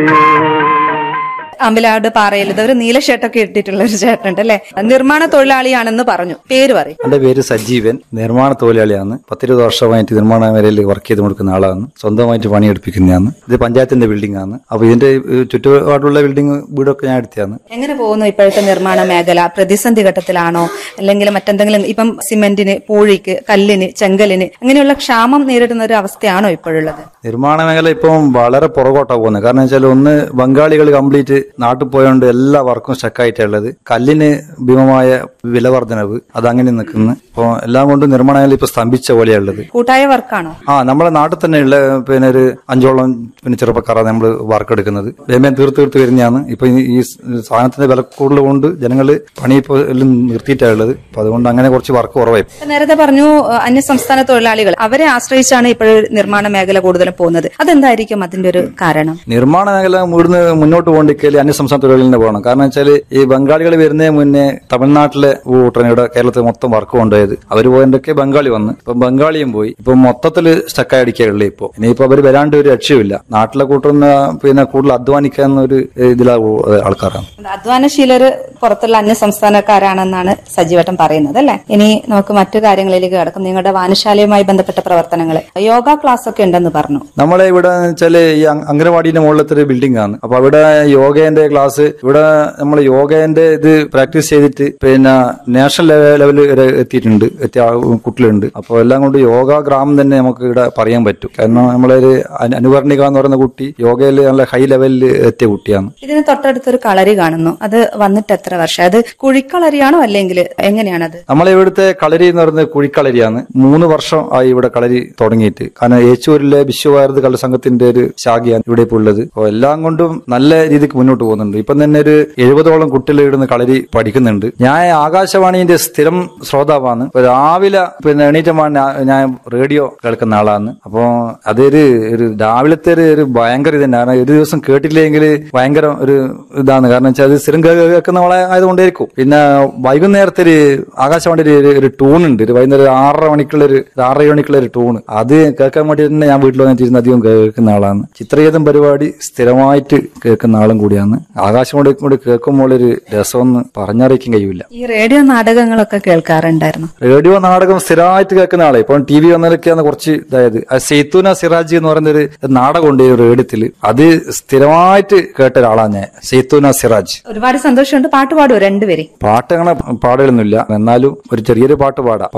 അമ്പലാട് പാറയിൽ ഇത് ഒരു നീല ഷർട്ടൊക്കെ ഇട്ടിട്ടുള്ള ഒരു ചേട്ടനുണ്ട് അല്ലെ നിർമ്മാണ തൊഴിലാളിയാണെന്ന് പറഞ്ഞു പേര് പറയും എന്റെ പേര് സജീവൻ നിർമ്മാണ തൊഴിലാളിയാണ് പത്തിരുപത് വർഷമായിട്ട് നിർമ്മാണ മേഖലയിൽ വർക്ക് ചെയ്ത് കൊടുക്കുന്ന ആളാണ് സ്വന്തമായിട്ട് പണിയെടുപ്പിക്കുന്നതാണ് ഇത് പഞ്ചായത്തിന്റെ ബിൽഡിംഗ് ആണ് അപ്പൊ ഇതിന്റെ ഏഹ്, ചുറ്റുപാടുള്ള ബിൽഡിംഗ് വീടൊക്കെ ഞാൻ എടുത്തതാണ് എങ്ങനെ പോകുന്നു ഇപ്പോഴത്തെ നിർമ്മാണ മേഖല പ്രതിസന്ധി ഘട്ടത്തിലാണോ അല്ലെങ്കിൽ മറ്റെന്തെങ്കിലും ഇപ്പം സിമെന്റിന് പൂഴിക്ക് കല്ലിന് ചെങ്കലിന് അങ്ങനെയുള്ള ക്ഷാമം നേരിടുന്ന ഒരു അവസ്ഥയാണോ ഇപ്പോഴുള്ളത് നിർമ്മാണ മേഖല ഇപ്പം വളരെ പുറകോട്ടാ പോകുന്നത് കാരണം വെച്ചാൽ ഒന്ന് ബംഗാളികൾ കംപ്ലീറ്റ് നാട്ടിൽ പോയോണ്ട് എല്ലാ വർക്കും സ്റ്റക്കായിട്ടുള്ളത് കല്ലിന് ഭീമമായ വില വർധനവ് അതങ്ങനെ നിൽക്കുന്നു അപ്പോൾ എല്ലാം കൊണ്ടും നിർമ്മാണ മേഖല ഇപ്പൊ സ്തംഭിച്ച പോലെയുള്ളത് കൂട്ടായ വർക്കാണോ ആ നമ്മളെ നാട്ടിൽ തന്നെ ഉള്ള പിന്നെ ഒരു അഞ്ചോളം പിന്നെ ചെറുപ്പക്കാരാണ് നമ്മൾ വർക്ക് എടുക്കുന്നത് വേമയം തീർത്ത് തീർത്ത് വരുന്നതാണ് ഇപ്പൊ ഈ- ഈ സാധനത്തിന്റെ വില കൂടുതൽ കൊണ്ട് ജനങ്ങൾ പണി ഇപ്പോൾ എല്ലാം നിർത്തിയിട്ടാണ് ഉള്ളത് അപ്പൊ അതുകൊണ്ട് അങ്ങനെ കുറച്ച് വർക്ക് കുറവായി ഇപ്പൊ നേരത്തെ പറഞ്ഞു അഹ് അന്യസംസ്ഥാന തൊഴിലാളികൾ അവരെ ആശ്രയിച്ചാണ് ഇപ്പോഴും നിർമ്മാണ മേഖല കൂടുതലും പോകുന്നത് അതെന്തായിരിക്കും അതിന്റെ ഒരു കാരണം നിർമ്മാണ മേഖല ഇവിടുന്ന് മുന്നോട്ട് പോകണ്ടെങ്കിൽ അന്യസംസ്ഥാന തൊഴിലാളികൾ പോകണം കാരണം വെച്ചാൽ ഈ ബംഗാളികൾ വരുന്നതിന് മുന്നേ തമിഴ്നാട്ടിലെ കൂട്ടൻ ഇവിടെ കേരളത്തിൽ മൊത്തം വർക്ക് കൊണ്ടുപോയത് അവർ പോയതിന്റെയൊക്കെ ബംഗാളി വന്ന് ഇപ്പൊ ബംഗാളിയും പോയി ഇപ്പൊ മൊത്തത്തിൽ സ്റ്റക്കായി അടിക്കുകയുള്ളൂ ഇപ്പൊ ഇനിയിപ്പോ അവർ വരാണ്ട് ഒരു രക്ഷയുമില്ല നാട്ടിലെ കൂട്ടുന്ന പിന്നെ കൂടുതൽ അധ്വാനിക്കാവുന്ന ഒരു ഇതിലാ ആൾക്കാരാണ് അധ്വാനശീലര് പുറത്തുള്ള അന്യ സംസ്ഥാനക്കാരാണെന്നാണ് സജീവട്ടം പറയുന്നത് അല്ലെ ഇനി നമുക്ക് മറ്റു കാര്യങ്ങളിലേക്ക് കിടക്കും നിങ്ങളുടെ വായനശാലയുമായി ബന്ധപ്പെട്ട പ്രവർത്തനങ്ങൾ യോഗ ക്ലാസ് ഒക്കെ ഉണ്ടെന്ന് പറഞ്ഞു നമ്മളെ ഇവിടെ വെച്ചാല് ഈ അംഗ- അംഗനവാടിന്റെ മുകളിലത്തെ ഒരു ബിൽഡിംഗ് ആണ് അപ്പൊ അവിടെ യോഗേന്റെ ക്ലാസ് ഇവിടെ നമ്മൾ യോഗേന്റെ ഇത് പ്രാക്ടീസ് ചെയ്തിട്ട് പിന്നെ നാഷണൽ ലെവലിൽ വരെ എത്തിയിട്ടുണ്ട് എത്തിയ ആൾ- കുട്ടികളുണ്ട് അപ്പോൾ എല്ലാം കൊണ്ട് യോഗ ഗ്രാമം തന്നെ നമുക്ക് ഇവിടെ പറയാൻ പറ്റും കാരണം നമ്മളൊരു അനു- അനുവർണിക എന്ന് പറയുന്ന കുട്ടി യോഗയിൽ നല്ല ഹൈ ലെവലിൽ എത്തിയ കുട്ടിയാണ് ഇതിന് തൊട്ടടുത്തൊരു കളരി കാണുന്നു അത് വന്നിട്ട് എത്ര വർഷം അത് കുഴിക്കളരിയാണോ അല്ലെങ്കിൽ എങ്ങനെയാണത് നമ്മളെ ഇവിടുത്തെ കളരി എന്ന് പറയുന്നത് കുഴിക്കളരിയാണ് മൂന്ന് വർഷം ആയി ഇവിടെ കളരി തുടങ്ങിയിട്ട് കാരണം ഏച്ചൂരിലെ വിശ്വഭാരത് കലസംഘത്തിന്റെ ഒരു ശാഖയാണ് ഇവിടെ ഇപ്പോൾ ഉള്ളത് അപ്പോൾ എല്ലാം കൊണ്ടും നല്ല രീതിക്ക് മുന്നോട്ട് പോകുന്നുണ്ട് ഇപ്പം തന്നെ ഒരു എഴുപതോളം കുട്ടികൾ ഇവിടുന്ന് കളരി പഠിക്കുന്നുണ്ട് ഞാൻ ആകാശവാണിന്റെ സ്ഥിരം ശ്രോതാവാണ് ഇപ്പൊ രാവിലെ പിന്നെ എണീറ്റമാണ് ഞാൻ റേഡിയോ കേൾക്കുന്ന ആളാണ് അപ്പോ അതൊരു ഒരു രാവിലത്തെ ഒരു ഒരു ഭയങ്കര ഇത് തന്നെയാണ് ഒരു ദിവസം കേട്ടില്ലെങ്കിൽ ഭയങ്കര ഒരു ഇതാണ് കാരണം വെച്ചാൽ അത് സ്ഥിരം കേ- കേൾക്കുന്ന ആളെ ആയതുകൊണ്ടായിരിക്കും പിന്നെ വൈകുന്നേരത്തെ ഒരു ആകാശവാണി ഒരു ഒരു ടൂൺ ഉണ്ട് ഒരു വൈകുന്നേരം ഒരു ആറര മണിക്കുള്ള ഒരു ഒരു ആറര മണിക്കുള്ള ഒരു ടൂൺ അത് കേൾക്കാൻ വേണ്ടി തന്നെ ഞാൻ വീട്ടിൽ വന്നിട്ടിരുന്ന് അധികം കേൾക്കുന്ന ആളാണ് ചിത്രഗീതം പരിപാടി സ്ഥിരമായിട്ട് കേൾക്കുന്ന ആളും കൂടിയാണ് ആകാശവാണി കൂടി കേൾക്കുമ്പോൾ ഒരു രസമൊന്ന് പറഞ്ഞറിയിക്കാൻ കഴിയില്ല ഈ റേഡിയോ നാടകങ്ങളൊക്കെ കേൾക്കാറുണ്ടായിരുന്നു റേഡിയോ നാടകം സ്ഥിരമായിട്ട് കേൾക്കുന്ന ആളെ ഇപ്പം ടി വി വന്നതൊക്കെയാണ് കുറച്ച് ഇതായത് ആ സെയ്ത്തൂന സിറാജി എന്ന് പറയുന്ന ഒരു നാടകം ഉണ്ട് ഈ റേഡിയത്തിൽ അത് സ്ഥിരമായിട്ട് കേട്ട ഒരാളാണ് ഞാൻ സെയ്ത്തൂന സിറാജ് ഒരുപാട് സന്തോഷമുണ്ട് പാട്ട് പാടുമോ രണ്ടുപേരെ പാട്ട് അങ്ങനെ പാടുകളൊന്നുമില്ല എന്നാലും ഒരു ചെറിയൊരു പാട്ട് പാടാം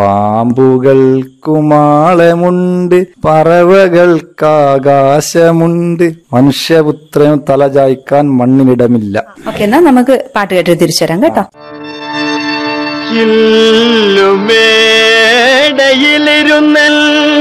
പാമ്പുകൾക്കുമാളമുണ്ട് പറവകൾക്കാകാശമുണ്ട് മനുഷ്യപുത്രനും തലചായ്ക്കാൻ മണ്ണിനിടമില്ല ഓക്കെ എന്നാ നമുക്ക് പാട്ട് കേട്ട് തിരിച്ചു വരാം കേട്ടോ ചില്ലുമേടയിലിരുന്നൽ